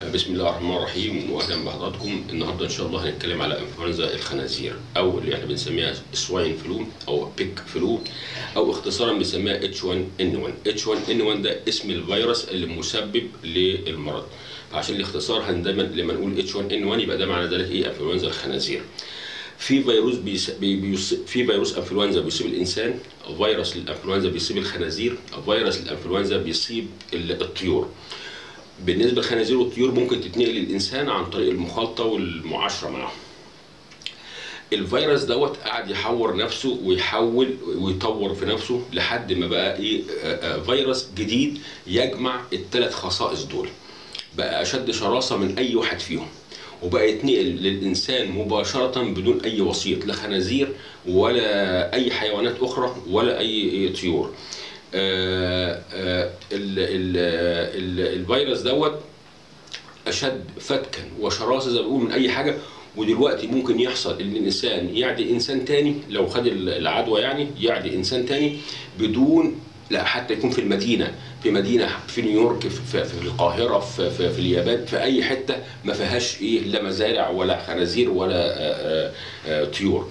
بسم الله الرحمن الرحيم واهلا بحضراتكم النهارده ان شاء الله هنتكلم على انفلونزا الخنازير او اللي احنا بنسميها سواين فلو او بيك فلو او اختصارا بنسميها اتش 1 ان 1 اتش 1 ان 1 ده اسم الفيروس اللي مسبب للمرض فعشان الاختصار هن دايما لما نقول اتش 1 ان 1 يبقى ده معنى ذلك ايه انفلونزا الخنازير في فيروس بيس... بي... بيص... في فيروس انفلونزا بيصيب الانسان فيروس الانفلونزا بيصيب الخنازير فيروس الانفلونزا بيصيب الطيور بالنسبه للخنازير والطيور ممكن تتنقل للانسان عن طريق المخالطه والمعاشره معهم الفيروس دوت قاعد يحور نفسه ويحول ويطور في نفسه لحد ما بقى ايه فيروس جديد يجمع الثلاث خصائص دول بقى اشد شراسه من اي واحد فيهم وبقى يتنقل للانسان مباشره بدون اي وسيط لا خنازير ولا اي حيوانات اخرى ولا اي طيور آه آه ال ال ال الفيروس دوت اشد فتكا وشراسه زي ما بيقول من اي حاجه ودلوقتي ممكن يحصل ان الانسان يعدي انسان تاني لو خد العدوى يعني يعدي انسان تاني بدون لا حتى يكون في المدينه في مدينه في نيويورك في, في القاهره في, في, في اليابان في اي حته ما فيهاش ايه لا مزارع ولا خنازير ولا آآ آآ طيور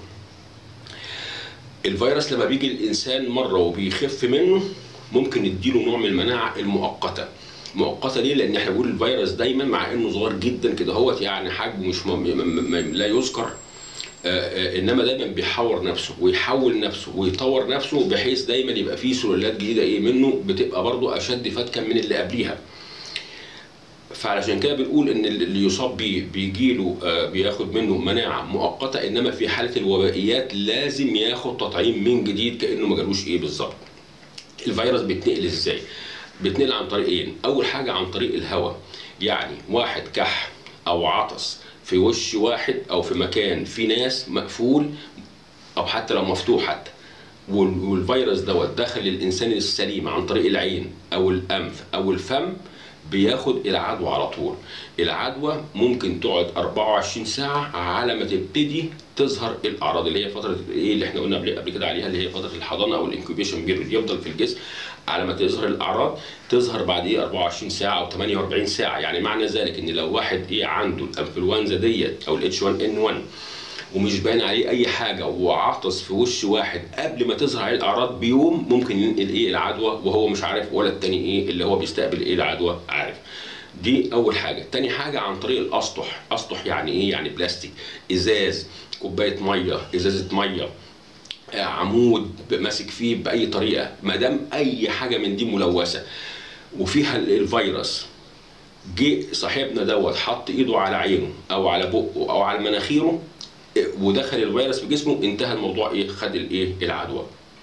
الفيروس لما بيجي الانسان مره وبيخف منه ممكن نديله نوع من المناعه المؤقته مؤقته ليه؟ لان احنا بنقول الفيروس دايما مع انه صغير جدا كده هوت يعني حجمه مش م... م... م... لا يذكر آآ آآ انما دايما بيحور نفسه ويحول نفسه ويطور نفسه بحيث دايما يبقى فيه سلالات جديده ايه منه بتبقى برضه اشد فتكا من اللي قبليها. فعلشان كده بنقول ان اللي يصاب بيه بيجي له بياخد منه مناعه مؤقته انما في حاله الوبائيات لازم ياخد تطعيم من جديد كانه ما جالوش ايه بالظبط. الفيروس بيتنقل ازاي؟ بيتنقل عن طريق ايه؟ اول حاجه عن طريق الهواء يعني واحد كح او عطس في وش واحد او في مكان في ناس مقفول او حتى لو مفتوح حتى والفيروس دوت دخل الانسان السليم عن طريق العين او الانف او الفم بياخد العدوى على طول العدوى ممكن تقعد 24 ساعة على ما تبتدي تظهر الأعراض اللي هي فترة إيه اللي إحنا قلنا قبل كده عليها اللي هي فترة الحضانة أو الانكوبيشن بيريود يفضل في الجسم على ما تظهر الأعراض تظهر بعد إيه 24 ساعة أو 48 ساعة يعني معنى ذلك إن لو واحد إيه عنده الأنفلونزا ديت أو الاتش 1 ان 1 ومش باين عليه اي حاجه وعطس في وش واحد قبل ما تظهر عليه الاعراض بيوم ممكن ينقل ايه العدوى وهو مش عارف ولا التاني ايه اللي هو بيستقبل ايه العدوى عارف دي اول حاجه تاني حاجه عن طريق الاسطح اسطح يعني ايه يعني بلاستيك ازاز كوبايه ميه ازازه ميه عمود ماسك فيه باي طريقه ما دام اي حاجه من دي ملوثه وفيها الفيروس جه صاحبنا دوت حط ايده على عينه او على بقه او على مناخيره ودخل الفيروس في جسمه انتهى الموضوع ايه خد الايه العدوى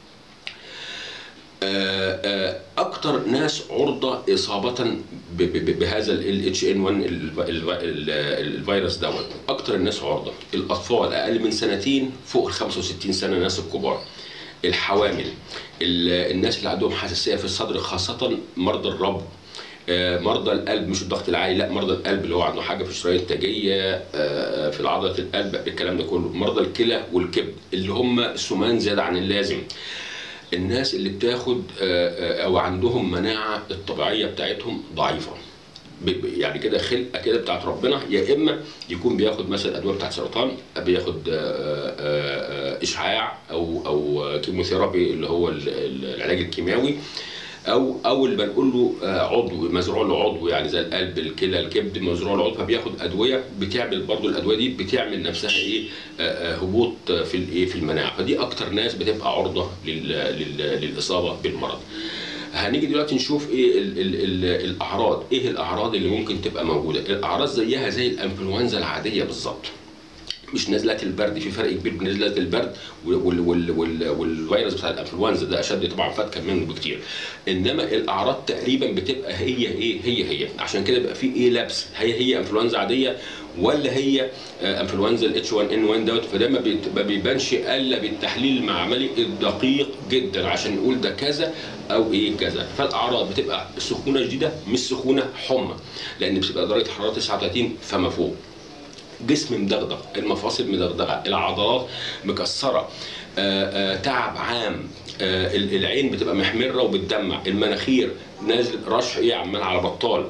اكتر ناس عرضه اصابه بهذا الاتش ان 1 الفيروس دوت اكتر الناس عرضه الاطفال اقل من سنتين فوق ال 65 سنه الناس الكبار الحوامل الناس اللي عندهم حساسيه في الصدر خاصه مرضى الربو مرضى القلب مش الضغط العالي لا مرضى القلب اللي هو عنده حاجه في الشرايين التاجيه في عضله القلب الكلام ده كله مرضى الكلى والكبد اللي هم سمان زياده عن اللازم الناس اللي بتاخد او عندهم مناعه الطبيعيه بتاعتهم ضعيفه يعني كده خلقه كده بتاعت ربنا يا اما يكون بياخد مثلا ادويه بتاعت سرطان بياخد اشعاع او او كيموثيرابي اللي هو العلاج الكيماوي او او اللي بنقول له عضو مزروع له عضو يعني زي القلب الكلى الكبد مزروع له عضو فبياخد ادويه بتعمل برضه الادويه دي بتعمل نفسها ايه هبوط في الايه في المناعه فدي اكتر ناس بتبقى عرضه للاصابه بالمرض هنيجي دلوقتي نشوف ايه ال ال ال الاعراض ايه الاعراض اللي ممكن تبقى موجوده الاعراض زيها زي الانفلونزا العاديه بالظبط مش نزلات البرد في فرق كبير بين نزلات البرد وال وال وال والفيروس بتاع الانفلونزا ده اشد طبعا فتكا منه بكتير انما الاعراض تقريبا بتبقى هي ايه هي هي عشان كده بقى في ايه لبس هي هي انفلونزا عاديه ولا هي انفلونزا الاتش 1 ان 1 دوت فده ما بيبانش الا بالتحليل المعملي الدقيق جدا عشان نقول ده كذا او ايه كذا فالاعراض بتبقى سخونه شديده مش سخونه حمى لان بتبقى درجه حراره 39 فما فوق جسم مدغدغ المفاصل مدغدغه العضلات مكسره آآ آآ تعب عام العين بتبقى محمره وبتدمع المناخير نازل رشح ايه عمال على بطال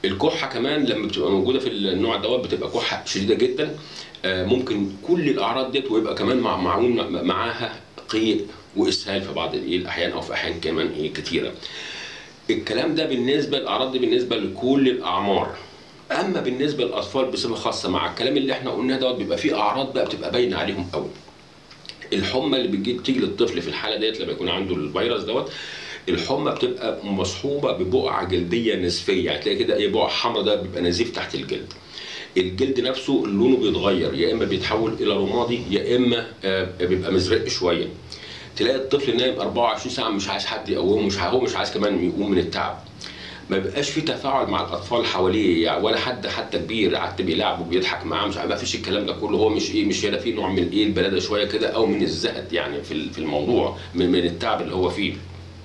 الكحه كمان لما بتبقى موجوده في النوع دوت بتبقى كحه شديده جدا آه، ممكن كل الاعراض ديت ويبقى كمان مع معون معاها قيء واسهال في بعض الإيه الاحيان او في احيان كمان ايه كتيره الكلام ده بالنسبه الاعراض دي بالنسبه لكل الاعمار اما بالنسبه للاطفال بصفه خاصه مع الكلام اللي احنا قلناه دوت بيبقى فيه اعراض بقى بتبقى باينه عليهم قوي الحمى اللي بتجي بتيجي للطفل في الحاله ديت لما يكون عنده الفيروس دوت الحمى بتبقى مصحوبه ببقعه جلديه نزفيه يعني تلاقي كده ايه بقعه حمراء ده بيبقى نزيف تحت الجلد الجلد نفسه لونه بيتغير يا اما بيتحول الى رمادي يا اما آه، بيبقى مزرق شويه تلاقي الطفل نايم 24 ساعه مش عايز حد يقومه مش هو مش عايز كمان يقوم من التعب ما بيبقاش في تفاعل مع الاطفال اللي حواليه يعني ولا حد حتى كبير حتى بيلعب وبيضحك معاه مش ما فيش الكلام ده كله هو مش ايه مش هنا في نوع من ايه البلاده شويه كده او من الزهد يعني في في الموضوع من, من التعب اللي هو فيه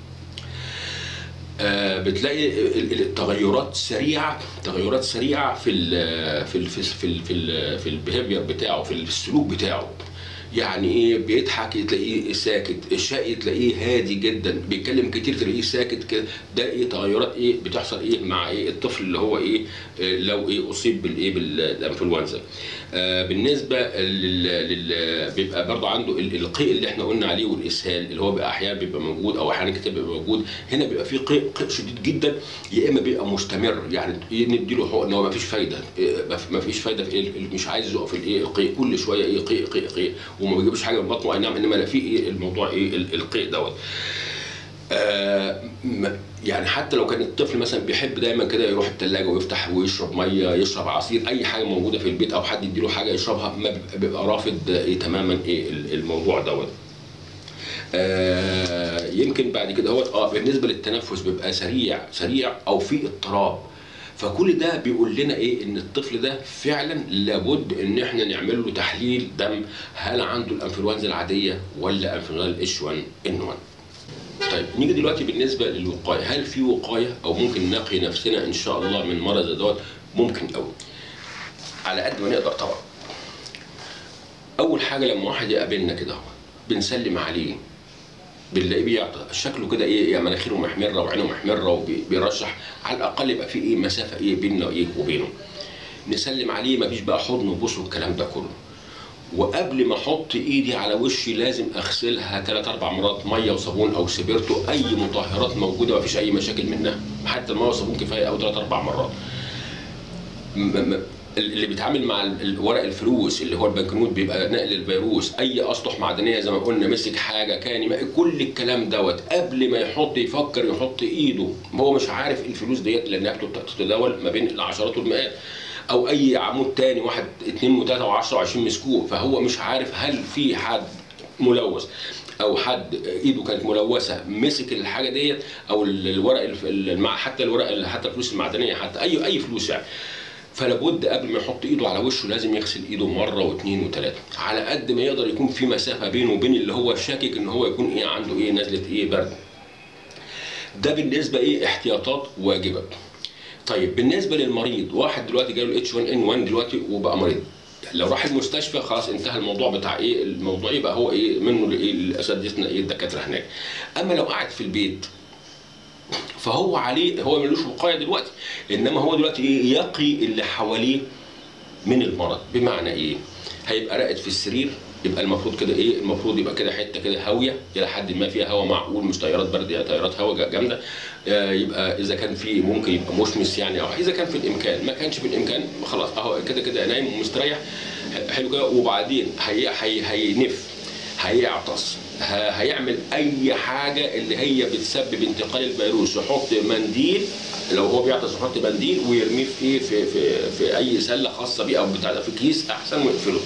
آه، بتلاقي ال- ال- التغيرات سريعه تغيرات سريعه في ال في ال في ال في ال في البيهيفير بتاعه في السلوك بتاعه يعني ايه بيضحك تلاقيه ساكت الشقي تلاقيه هادي جدا بيتكلم كتير تلاقيه ساكت كده ده ايه تغيرات ايه بتحصل ايه مع ايه الطفل اللي هو ايه آه، لو ايه اصيب بالايه بالانفلونزا آه بالنسبه لل, لل بيبقى برضه عنده ال- القيء اللي احنا قلنا عليه والاسهال اللي هو بقى احيانا بيبقى موجود او احيانا كتير بيبقى موجود هنا بيبقى فيه قيء قيء شديد جدا يا اما بيبقى مستمر يعني نديله حقن هو ما فيش فايده إيه، ما فيش فايده في إيه مش عايز يقف الايه القيء كل شويه ايه قيء قيء قيء وما بيجيبش حاجه من بطنه اي نعم انما لا في ايه الموضوع ايه ال- القيء دوت آه، م- يعني حتى لو كان الطفل مثلا بيحب دايما كده يروح الثلاجه ويفتح ويشرب ميه يشرب عصير اي حاجه موجوده في البيت او حد يديله حاجه يشربها ما بيبقى, بيبقى رافض إيه تماما ايه ال- الموضوع دوت آه يمكن بعد كده هو اه بالنسبه للتنفس بيبقى سريع سريع او في اضطراب فكل ده بيقول لنا ايه ان الطفل ده فعلا لابد ان احنا نعمل له تحليل دم هل عنده الانفلونزا العاديه ولا انفلونزا الاتش 1 ان 1 طيب نيجي دلوقتي بالنسبه للوقايه هل في وقايه او ممكن نقي نفسنا ان شاء الله من مرض زي دوت ممكن قوي على قد ما نقدر طبعا اول حاجه لما واحد يقابلنا كده اهو بنسلم عليه بنلاقيه بيعطى شكله كده ايه يعني مناخيره محمره وعينه محمره وبيرشح على الاقل يبقى في ايه مسافه ايه بيننا ايه وبينه نسلم عليه مفيش بقى حضن وبوس والكلام ده كله وقبل ما احط ايدي على وشي لازم اغسلها ثلاث اربع مرات ميه وصابون او سبيرتو اي مطهرات موجوده مفيش اي مشاكل منها حتى الميه والصابون كفايه او ثلاث اربع مرات م- م- اللي بيتعامل مع ال- ال- ورق الفلوس اللي هو البنكنوت بيبقى نقل الفيروس اي اسطح معدنيه زي ما قلنا مسك حاجه كان يم- كل الكلام دوت قبل ما يحط يفكر يحط ايده هو مش عارف الفلوس ديت لانها بتت- بتتداول ما بين العشرات والمئات او اي عمود تاني واحد اتنين وتلاته وعشرة وعشرين مسكوه فهو مش عارف هل في حد ملوث او حد ايده كانت ملوثه مسك الحاجه ديت او ال- الورق الف- المع- حتى الورق حتى الفلوس المعدنيه حتى اي اي فلوس يعني فلا بد قبل ما يحط ايده على وشه لازم يغسل ايده مره واثنين وثلاثه على قد ما يقدر يكون في مسافه بينه وبين اللي هو شاكك ان هو يكون ايه عنده ايه نزله ايه برد ده بالنسبه ايه احتياطات واجبه طيب بالنسبه للمريض واحد دلوقتي جاله اتش 1 ان 1 دلوقتي وبقى مريض لو راح المستشفى خلاص انتهى الموضوع بتاع ايه الموضوع يبقى هو ايه منه لايه لاساتذتنا ايه الدكاتره هناك اما لو قاعد في البيت فهو عليه هو ملوش وقايه دلوقتي انما هو دلوقتي ايه يقي اللي حواليه من المرض بمعنى ايه هيبقى راقد في السرير يبقى المفروض كده ايه المفروض يبقى كده حته كده هاويه الى حد ما فيها هواء معقول مش تيارات برد يا تيارات هواء جامده آه، يبقى اذا كان في ممكن يبقى مشمس يعني او اذا كان في الامكان ما كانش في الامكان خلاص اهو كده كده نايم ومستريح حلو كده وبعدين هي هي هينف هيعطس ه- هيعمل اي حاجه اللي هي بتسبب انتقال الفيروس يحط منديل لو هو بيعطس يحط منديل ويرميه في ايه في في في اي سله خاصه بيه او بتاع ده في كيس احسن ويقفله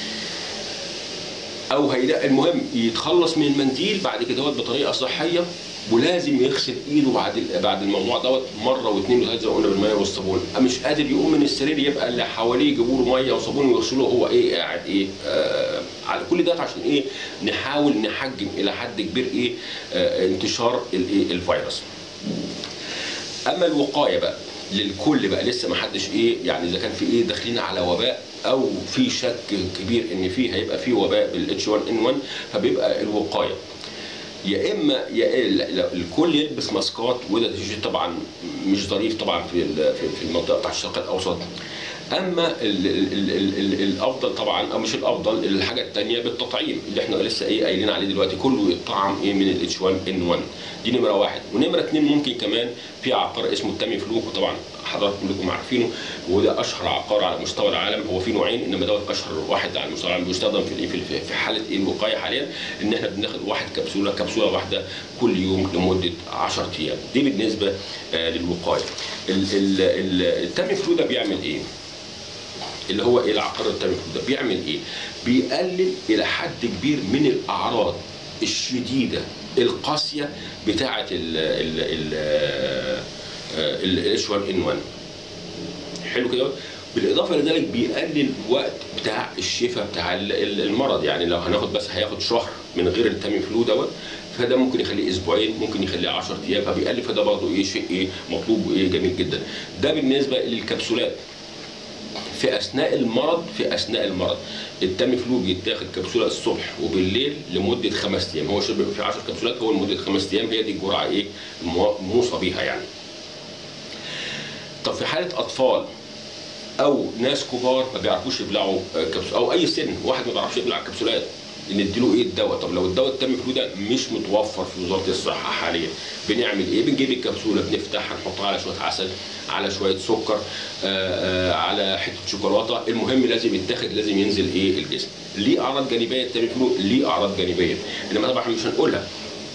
او هيلاقي المهم يتخلص من المنديل بعد كده هو بطريقه صحيه ولازم يغسل ايده بعد ال- بعد الموضوع دوت مره واثنين وثلاثه زي ما قلنا بالميه والصابون مش قادر يقوم من السرير يبقى اللي حواليه يجيبوا له ميه وصابون ويغسلوه هو ايه قاعد ايه آه على كل ده عشان ايه نحاول نحجم الى حد كبير ايه آه انتشار الايه الفيروس اما الوقايه بقى للكل بقى لسه ما حدش ايه يعني اذا كان في ايه داخلين على وباء او في شك كبير ان في هيبقى في وباء بالاتش 1 ان 1 فبيبقى الوقايه يا اما يا لا- لا، الكل يلبس ماسكات وده شيء طبعا مش ظريف طبعا في ال- في في المنطقه بتاع الشرق الاوسط اما ال ال ال ال ال الافضل طبعا او مش الافضل الحاجه الثانيه بالتطعيم اللي احنا لسه ايه قايلين عليه دلوقتي كله يطعم ايه من الاتش 1 ان 1 دي نمره واحد ونمره اثنين ممكن كمان في عقار اسمه التامي فلوك وطبعا حضراتكم كلكم عارفينه وده اشهر عقار على مستوى العالم هو في نوعين انما دوت اشهر واحد على مستوى العالم بيستخدم في الايه في- في حاله ايه الوقايه حاليا ان احنا بناخد واحد كبسوله كبسوله واحده كل يوم لمده 10 ايام دي بالنسبه آه للوقايه ال- ال- ال- التامي فلو ده بيعمل ايه؟ اللي هو ايه العقار التامي ده بيعمل ايه؟ بيقلل الى حد كبير من الاعراض الشديده القاسيه بتاعه ال ال ال الاتش 1 ان 1 حلو كده بالاضافه لذلك بيقلل وقت بتاع الشفاء بتاع ال- ال- المرض يعني لو هناخد بس هياخد شهر من غير التامي فلو دوت فده ممكن يخليه اسبوعين ممكن يخليه 10 ايام فبيقلل فده برضه ايه شيء ايه مطلوب وايه جميل جدا ده بالنسبه للكبسولات في اثناء المرض في اثناء المرض التامي فلو بيتاخد كبسوله الصبح وبالليل لمده خمس ايام هو شرب في 10 كبسولات هو لمده خمس ايام هي دي الجرعه ايه المو- الموصى بيها يعني طب في حاله اطفال او ناس كبار ما بيعرفوش يبلعوا آه، كبسولات او اي سن واحد ما بيعرفش يبلع كبسولات نديله ايه الدواء طب لو الدواء التامي فلو ده مش متوفر في وزاره الصحه حاليا بنعمل ايه بنجيب الكبسوله بنفتحها نحطها على شويه عسل على شويه سكر آآ آآ على حته شوكولاته المهم لازم يتاخد لازم ينزل ايه الجسم ليه اعراض جانبيه التامي فلو ليه اعراض جانبيه انما طبعا مش هنقولها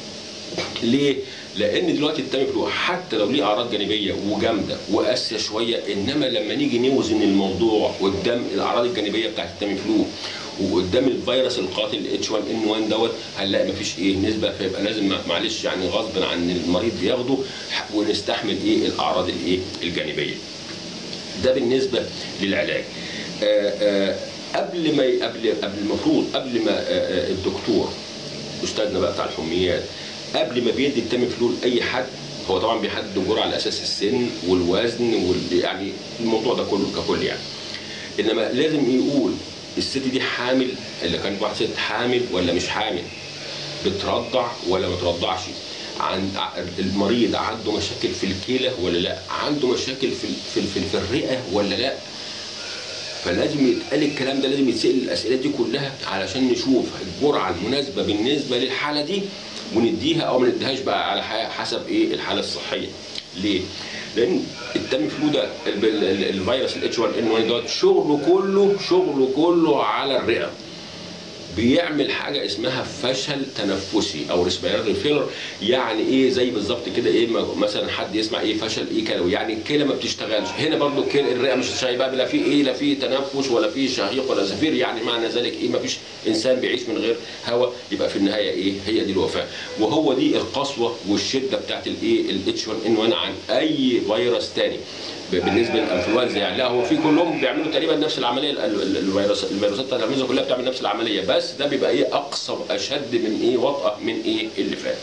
ليه؟ لان دلوقتي التامي فلو حتى لو ليه اعراض جانبيه وجامده وقاسيه شويه انما لما نيجي نوزن الموضوع قدام الاعراض الجانبيه بتاعت التامي فلو وقدام الفيروس القاتل اتش 1 ان 1 دوت هنلاقي مفيش ايه نسبه فيبقى لازم معلش يعني غصب عن المريض بياخده ونستحمل ايه الاعراض الايه الجانبيه. ده بالنسبه للعلاج. آآ آآ قبل ما ي- قبل قبل المفروض قبل ما آآ آآ الدكتور استاذنا بقى بتاع الحميات قبل ما بيدي التامي فلول اي حد هو طبعا بيحدد الجرعه على اساس السن والوزن وال يعني الموضوع ده كله ككل يعني انما لازم يقول الست دي حامل اللي كانت واحده ست حامل ولا مش حامل بترضع ولا ما ترضعش عن المريض عنده مشاكل في الكلى ولا لا عنده مشاكل في في في, في الرئه ولا لا فلازم يتقال الكلام ده لازم يتسال الاسئله دي كلها علشان نشوف الجرعه المناسبه بالنسبه للحاله دي ونديها او ما نديهاش بقى على ح- حسب ايه الحاله الصحيه ليه؟ لان التامي فلو ده ال- ال- ال- الفيروس الاتش 1 ان 1 دوت شغله كله شغله كله على الرئه بيعمل حاجه اسمها فشل تنفسي او ريسبيراتوري فيلر يعني ايه زي بالظبط كده ايه ما- مثلا حد يسمع ايه فشل ايه كلوي يعني الكلى ما بتشتغلش هنا برضو الكلى الرئه مش شايبه لا في ايه لا في تنفس ولا في شهيق ولا زفير يعني معنى ذلك ايه ما فيش انسان بيعيش من غير هواء يبقى في النهايه ايه هي دي الوفاه وهو دي القسوه والشده بتاعت الايه الاتش 1 ان 1 عن اي فيروس تاني بالنسبه للانفلونزا يعني لا هو في كلهم بيعملوا تقريبا نفس العمليه ال- ال- الفيروس الفيروسات بتاعت الانفلونزا كلها بتعمل نفس العمليه بس ده بيبقى ايه اقصى اشد من ايه وطأه من ايه اللي فات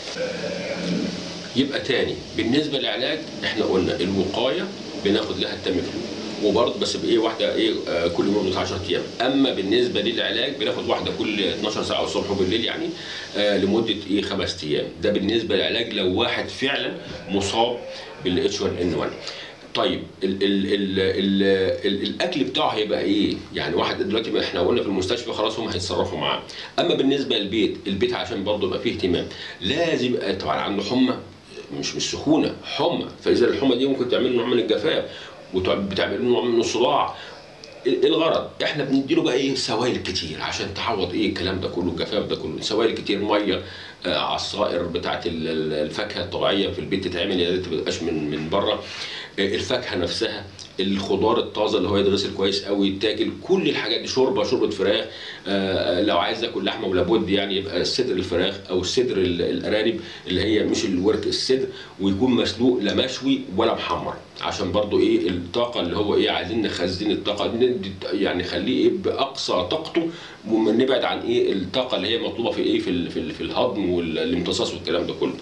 يبقى تاني بالنسبه للعلاج احنا قلنا الوقايه بناخد لها التاميفلو وبرضه بس بايه واحده ايه آه كل يوم لمده 10 ايام اما بالنسبه للعلاج بناخد واحده كل 12 ساعه الصبح وبالليل يعني آه لمده ايه خمس ايام ده بالنسبه للعلاج لو واحد فعلا مصاب بالاتش 1 ان 1 طيب ال ال ال ال ال الاكل بتاعه هيبقى ايه؟ يعني واحد دلوقتي ما احنا قلنا في المستشفى خلاص هم هيتصرفوا معاه. اما بالنسبه للبيت، البيت عشان برضه يبقى فيه اهتمام، لازم يبقى طبعا عنده حمى مش مش سخونه، حمى، فاذا الحمى دي ممكن تعمل له نوع من الجفاف وبتعمل له نوع من الصداع. ال- الغرض احنا بنديله بقى ايه سوائل كتير عشان تعوض ايه الكلام ده كله الجفاف ده كله سوائل كتير ميه آه عصائر بتاعت ال- ال- الفاكهه الطبيعيه في البيت تتعمل يا ريت ما تبقاش من من بره آه الفاكهه نفسها الخضار الطازه اللي هو يتغسل كويس قوي يتاكل كل الحاجات دي شوربه شوربه فراخ آه لو عايز تاكل لحمه ولا بد يعني يبقى صدر الفراخ او صدر ال- الارانب اللي هي مش الورك الصدر ويكون مسلوق لا مشوي ولا محمر عشان برضو ايه الطاقه اللي هو ايه عايزين نخزن الطاقه ندي يعني نخليه ايه باقصى طاقته ونبعد عن ايه الطاقه اللي هي مطلوبه في ايه في ال- في, ال- في الهضم والامتصاص والكلام ده كله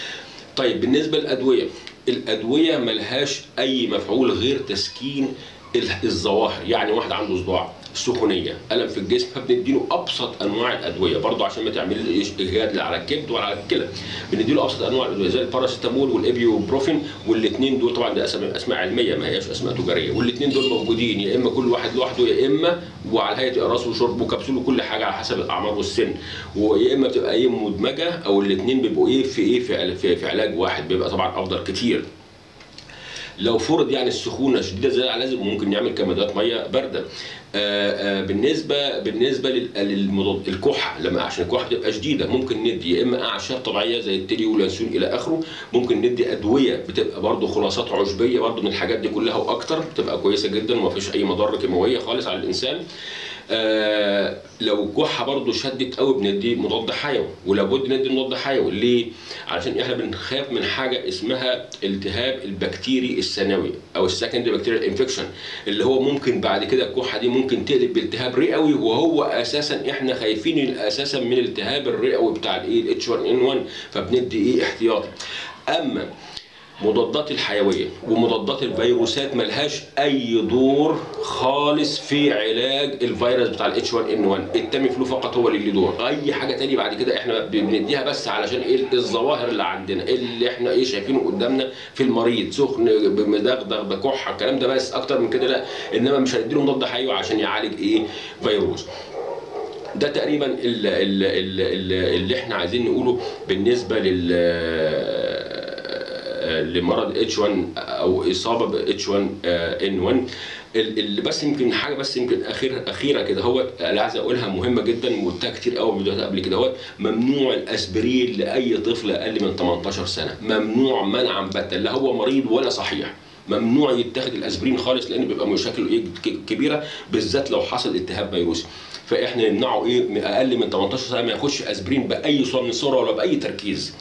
طيب بالنسبه للادويه الادويه ملهاش اي مفعول غير تسكين ال- الظواهر يعني واحد عنده صداع سخونيه الم في الجسم فبنديله ابسط انواع الادويه برضه عشان ما تعملش اجهاد لا على الكبد ولا على الكلى بنديله ابسط انواع الادويه زي الباراسيتامول والايبيوبروفين والاثنين دول طبعا دي اسماء اسماء علميه ما هياش اسماء تجاريه والاثنين دول موجودين يا اما كل واحد لوحده يا اما وعلى هيئه اقراص وشرب وكبسول وكل حاجه على حسب الاعمار والسن ويا اما بتبقى ايه مدمجه او الاثنين بيبقوا ايه في ايه في عل- في, في علاج واحد بيبقى طبعا افضل كتير لو فرض يعني السخونه شديده زي لازم ممكن نعمل كمادات ميه بارده آه، آه، بالنسبه بالنسبه لل- للمضاد الكحه لما عشان الكحه بتبقى شديده ممكن ندي يا اما اعشاب طبيعيه زي التلي واليانسون الى اخره ممكن ندي ادويه بتبقى برضه خلاصات عشبيه برضه من الحاجات دي كلها واكتر بتبقى كويسه جدا وما فيش اي مضره كيماويه خالص على الانسان آه لو الكحه برضه شدت قوي بندي مضاد حيوي ولابد ندي مضاد حيوي ليه؟ علشان احنا بنخاف من حاجه اسمها التهاب البكتيري الثانوي او السكندري بكتيريال انفكشن اللي هو ممكن بعد كده الكحه دي ممكن تقلب بالتهاب رئوي وهو اساسا احنا خايفين اساسا من الالتهاب الرئوي بتاع الايه الاتش 1 ان 1 فبندي ايه احتياطي اما مضادات الحيويه ومضادات الفيروسات ملهاش اي دور خالص في علاج الفيروس بتاع الاتش 1 ان 1 التامي فلو فقط هو اللي ليه دور اي حاجه تاني بعد كده احنا بنديها بس علشان ايه الظواهر اللي عندنا اللي احنا ايه شايفينه قدامنا في المريض سخن مدغدغ بكحه الكلام ده بس اكتر من كده لا انما مش هنديله مضاد حيوي عشان يعالج ايه فيروس ده تقريبا ال- ال- ال- ال- اللي احنا عايزين نقوله بالنسبه لل لمرض اتش 1 او اصابه ب اتش 1 ان 1 اللي بس يمكن حاجه بس يمكن اخير اخيره كده هو اللي عايز اقولها مهمه جدا وقلتها كتير قوي في فيديوهات قبل كده هو ممنوع الاسبرين لاي طفل اقل من 18 سنه ممنوع منعا باتا لا هو مريض ولا صحيح ممنوع يتاخد الاسبرين خالص لان بيبقى مشاكله ايه ك- كبيره بالذات لو حصل التهاب فيروسي فاحنا نمنعه ايه من اقل من 18 سنه ما ياخدش اسبرين باي صوره من الصوره ولا باي تركيز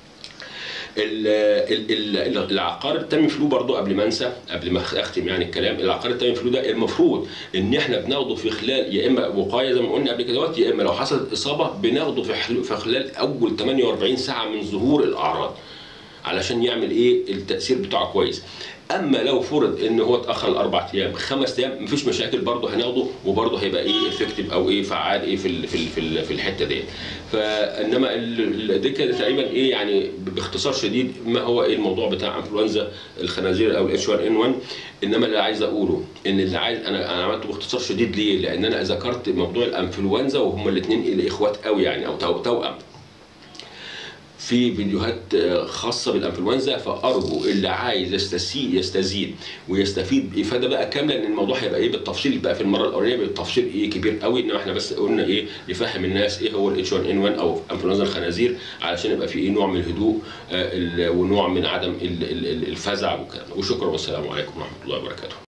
ال- ال- ال- العقار التامي فلو برضو قبل ما انسى قبل ما اختم يعني الكلام العقار التامي فلو ده المفروض ان احنا بناخده في خلال يا اما وقايه زي ما قلنا قبل كده يا اما لو حصلت اصابه بناخده في حل- في خلال اول 48 ساعه من ظهور الاعراض علشان يعمل ايه التاثير بتاعه كويس اما لو فرض ان هو اتاخر الاربع ايام خمس ايام مفيش مشاكل برضه هناخده وبرضه هيبقى ايه افكتيف او ايه فعال ايه في ال في ال في, ال في الحته دي فانما ال- ال- دي كده تقريبا ايه يعني باختصار شديد ما هو ايه الموضوع بتاع انفلونزا الخنازير او الاتش 1 ان 1 انما اللي عايز اقوله ان اللي عايز انا انا عملته باختصار شديد ليه؟ لان انا ذكرت موضوع الانفلونزا وهما الاثنين الاخوات قوي يعني او تو- توأم في فيديوهات آه، خاصه بالانفلونزا فارجو اللي عايز يستسي يستزيد ويستفيد بافاده بقى كامله لان الموضوع هيبقى ايه بالتفصيل بقى في المره الاولانيه بالتفصيل ايه كبير قوي انما احنا بس قلنا ايه نفهم الناس ايه هو الاتش 1 ان 1 او انفلونزا الخنازير علشان يبقى في ايه نوع من الهدوء آه، ال- ونوع من عدم ال- ال- ال- الفزع والكلام ده. وشكرا والسلام عليكم ورحمه الله وبركاته